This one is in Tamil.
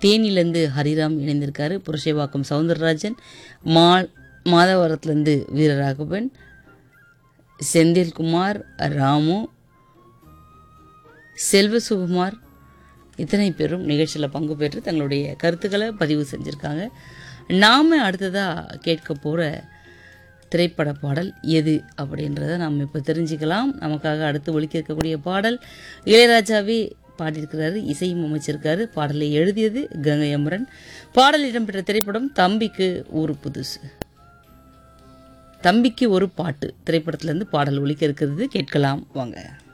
தேனிலேருந்து ஹரிராம் இணைந்திருக்காரு புரஷைவாக்கம் சவுந்தரராஜன் மா மாதவரத்துலேருந்து வீரராகவன் செந்தில்குமார் ராமு செல்வசுகுமார் இத்தனை பேரும் நிகழ்ச்சியில் பங்கு பெற்று தங்களுடைய கருத்துக்களை பதிவு செஞ்சுருக்காங்க நாம் அடுத்ததாக கேட்க போகிற திரைப்பட பாடல் எது அப்படின்றத நாம் இப்போ தெரிஞ்சுக்கலாம் நமக்காக அடுத்து ஒலிக்க இருக்கக்கூடிய பாடல் இளையராஜாவே பாடியிருக்கிறாரு இசையும் அமைச்சிருக்காரு பாடலை எழுதியது கங்கை அமரன் பாடல் இடம்பெற்ற திரைப்படம் தம்பிக்கு ஊரு புதுசு தம்பிக்கு ஒரு பாட்டு திரைப்படத்திலேருந்து பாடல் ஒலிக்க இருக்கிறது கேட்கலாம் வாங்க